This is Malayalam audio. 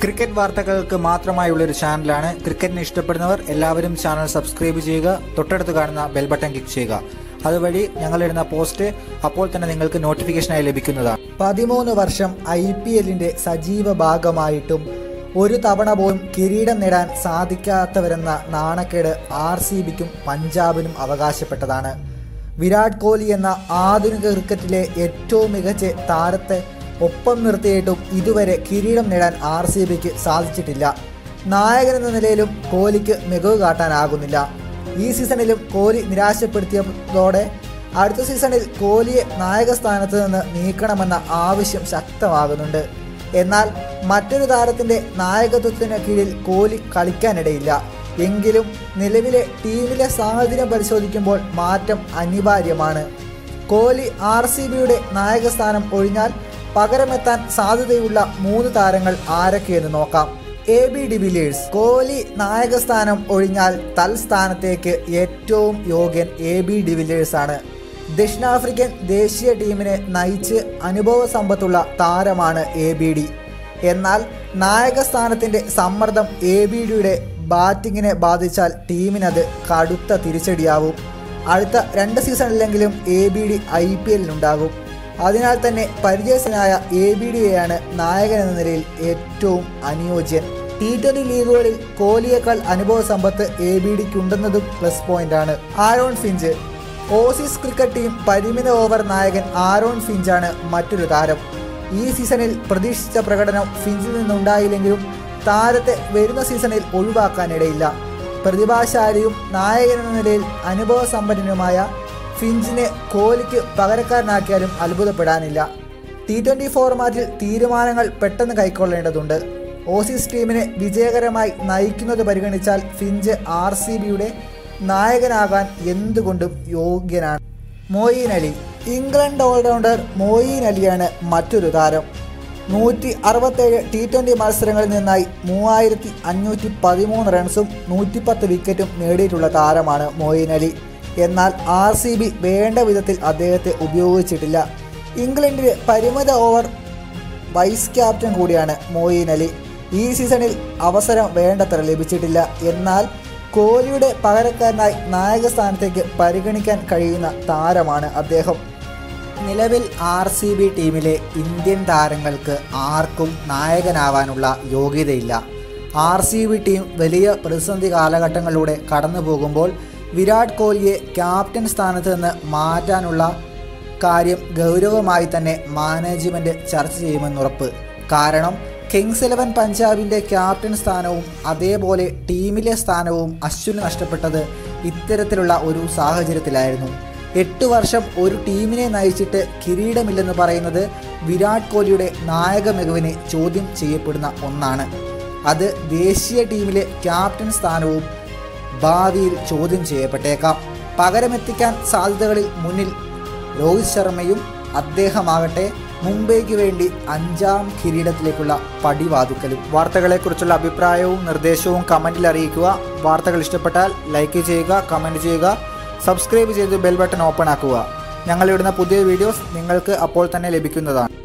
ക്രിക്കറ്റ് വാർത്തകൾക്ക് മാത്രമായുള്ള ഒരു ചാനലാണ് ക്രിക്കറ്റിനെ ഇഷ്ടപ്പെടുന്നവർ എല്ലാവരും ചാനൽ സബ്സ്ക്രൈബ് ചെയ്യുക തൊട്ടടുത്ത് കാണുന്ന ബെൽ ബട്ടൺ ക്ലിക്ക് ചെയ്യുക അതുവഴി ഞങ്ങളിടുന്ന പോസ്റ്റ് അപ്പോൾ തന്നെ നിങ്ങൾക്ക് നോട്ടിഫിക്കേഷനായി ലഭിക്കുന്നതാണ് പതിമൂന്ന് വർഷം ഐ പി എല്ലിന്റെ സജീവ ഭാഗമായിട്ടും ഒരു തവണ പോലും കിരീടം നേടാൻ സാധിക്കാത്തവരെന്ന നാണക്കേട് ആർ സി ബിക്കും പഞ്ചാബിനും അവകാശപ്പെട്ടതാണ് വിരാട് കോഹ്ലി എന്ന ആധുനിക ക്രിക്കറ്റിലെ ഏറ്റവും മികച്ച താരത്തെ ഒപ്പം നിർത്തിയിട്ടും ഇതുവരെ കിരീടം നേടാൻ ആർ സി ബിക്ക് സാധിച്ചിട്ടില്ല നായകൻ എന്ന നിലയിലും കോഹ്ലിക്ക് മികവ് കാട്ടാനാകുന്നില്ല ഈ സീസണിലും കോഹ്ലി നിരാശപ്പെടുത്തിയതോടെ അടുത്ത സീസണിൽ കോഹ്ലിയെ നായക സ്ഥാനത്ത് നിന്ന് നീക്കണമെന്ന ആവശ്യം ശക്തമാകുന്നുണ്ട് എന്നാൽ മറ്റൊരു താരത്തിന്റെ നായകത്വത്തിന് കീഴിൽ കോഹ്ലി കളിക്കാനിടയില്ല എങ്കിലും നിലവിലെ ടീമിലെ സാഹചര്യം പരിശോധിക്കുമ്പോൾ മാറ്റം അനിവാര്യമാണ് കോഹ്ലി ആർ സി ബിയുടെ നായകസ്ഥാനം ഒഴിഞ്ഞാൽ പകരമെത്താൻ സാധ്യതയുള്ള മൂന്ന് താരങ്ങൾ ആരൊക്കെയെന്ന് നോക്കാം എ ബി ഡിവിലിയേഴ്സ് കോഹ്ലി നായകസ്ഥാനം ഒഴിഞ്ഞാൽ തൽസ്ഥാനത്തേക്ക് ഏറ്റവും യോഗ്യൻ എ ബി ഡിവിലിയേഴ്സ് ആണ് ദക്ഷിണാഫ്രിക്കൻ ദേശീയ ടീമിനെ നയിച്ച് അനുഭവ സമ്പത്തുള്ള താരമാണ് എ ബി ഡി എന്നാൽ നായകസ്ഥാനത്തിന്റെ സമ്മർദ്ദം എ ബി ഡിയുടെ ബാറ്റിങ്ങിനെ ബാധിച്ചാൽ ടീമിനത് കടുത്ത തിരിച്ചടിയാവും അടുത്ത രണ്ട് സീസണിലെങ്കിലും A B D I P എല്ലിനുണ്ടാകും അതിനാൽ തന്നെ പരിചയസ്ഥനായ എ ബി ഡിയെയാണ് നായകൻ എന്ന നിലയിൽ ഏറ്റവും അനുയോജ്യൻ ടി ട്വന്റി ലീഗുകളിൽ കോഹ്ലിയേക്കാൾ അനുഭവ സമ്പത്ത് എ ബി ഡിക്കുണ്ടെന്നതും പ്ലസ് പോയിന്റാണ് Aaron Finch Aussies cricket team പരിമിത ഓവർ നായകൻ ആരോൺ ഫിഞ്ചാണ് മറ്റൊരു താരം ഈ സീസണിൽ പ്രതീക്ഷിച്ച പ്രകടനം ഫിഞ്ചിൽ നിന്നുണ്ടായില്ലെങ്കിലും താരത്തെ വരുന്ന സീസണിൽ ഒഴിവാക്കാനിടയില്ല പ്രതിഭാശാലിയും നായകൻ എന്ന നിലയിൽ അനുഭവ സമ്പന്നനുമായ ഫിഞ്ചിനെ കോഹ്ലിക്ക് പകരക്കാരനാക്കിയാലും അത്ഭുതപ്പെടാനില്ല ടി ട്വൻ്റി ഫോർമാറ്റിൽ തീരുമാനങ്ങൾ പെട്ടെന്ന് കൈക്കൊള്ളേണ്ടതുണ്ട് ഓസീസ് ടീമിനെ വിജയകരമായി നയിക്കുന്നത് പരിഗണിച്ചാൽ ഫിഞ്ച് ആർ സി ബിയുടെ നായകനാകാൻ എന്തുകൊണ്ടും യോഗ്യനാണ് മോയിൻ അലി ഇംഗ്ലണ്ട് ഓൾറൗണ്ടർ മോയിൻ അലിയാണ് മറ്റൊരു താരം നൂറ്റി അറുപത്തേഴ് ടി ട്വൻ്റി മത്സരങ്ങളിൽ നിന്നായി മൂവായിരത്തി അഞ്ഞൂറ്റി പതിമൂന്ന് റൺസും നൂറ്റിപ്പത്ത് വിക്കറ്റും നേടിയിട്ടുള്ള താരമാണ് മോയിൻ അലി എന്നാൽ ആർ സി ബി വേണ്ട വിധത്തിൽ അദ്ദേഹത്തെ ഉപയോഗിച്ചിട്ടില്ല ഇംഗ്ലണ്ടിലെ പരിമിത ഓവർ വൈസ് ക്യാപ്റ്റൻ കൂടിയാണ് മോയിൻ അലി ഈ സീസണിൽ അവസരം വേണ്ടത്ര ലഭിച്ചിട്ടില്ല എന്നാൽ കോഹ്ലിയുടെ പകരക്കാരനായി നായക സ്ഥാനത്തേക്ക് പരിഗണിക്കാൻ കഴിയുന്ന താരമാണ് അദ്ദേഹം നിലവിൽ ആർ സി ബി ടീമിലെ ഇന്ത്യൻ താരങ്ങൾക്ക് ആർക്കും നായകനാവാനുള്ള യോഗ്യതയില്ല ആർ സി ബി ടീം വലിയ പ്രതിസന്ധി കാലഘട്ടങ്ങളിലൂടെ കടന്നു പോകുമ്പോൾ വിരാട് കോഹ്ലിയെ ക്യാപ്റ്റൻ സ്ഥാനത്ത് നിന്ന് മാറ്റാനുള്ള കാര്യം ഗൗരവമായി തന്നെ മാനേജ്മെൻറ്റ് ചർച്ച ചെയ്യുമെന്നുറപ്പ് കാരണം കിങ്സ് ഇലവൻ പഞ്ചാബിൻ്റെ ക്യാപ്റ്റൻ സ്ഥാനവും അതേപോലെ ടീമിലെ സ്ഥാനവും അശ്വിന് നഷ്ടപ്പെട്ടത് ഇത്തരത്തിലുള്ള ഒരു സാഹചര്യത്തിലായിരുന്നു എട്ട് വർഷം ഒരു ടീമിനെ നയിച്ചിട്ട് കിരീടമില്ലെന്ന് പറയുന്നത് വിരാട് കോഹ്ലിയുടെ നായക മികവിനെ ചോദ്യം ചെയ്യപ്പെടുന്ന ഒന്നാണ് അത് ദേശീയ ടീമിലെ ക്യാപ്റ്റൻ സ്ഥാനവും ഭാവിയിൽ ചോദ്യം ചെയ്യപ്പെട്ടേക്കാം പകരമെത്തിക്കാൻ സാധ്യതകളിൽ മുന്നിൽ രോഹിത് ശർമ്മയും അദ്ദേഹമാകട്ടെ മുംബൈക്ക് വേണ്ടി അഞ്ചാം കിരീടത്തിലേക്കുള്ള പടിവാതുക്കലും വാർത്തകളെക്കുറിച്ചുള്ള അഭിപ്രായവും നിർദ്ദേശവും കമൻറ്റിൽ അറിയിക്കുക വാർത്തകൾ ഇഷ്ടപ്പെട്ടാൽ ലൈക്ക് ചെയ്യുക കമൻറ്റ് ചെയ്യുക സബ്സ്ക്രൈബ് ചെയ്ത് ബെൽ ബട്ടൺ ഓപ്പൺ ആക്കുക ഞങ്ങളിടുന്ന പുതിയ വീഡിയോസ് നിങ്ങൾക്ക് അപ്പോൾ തന്നെ ലഭിക്കുന്നതാണ്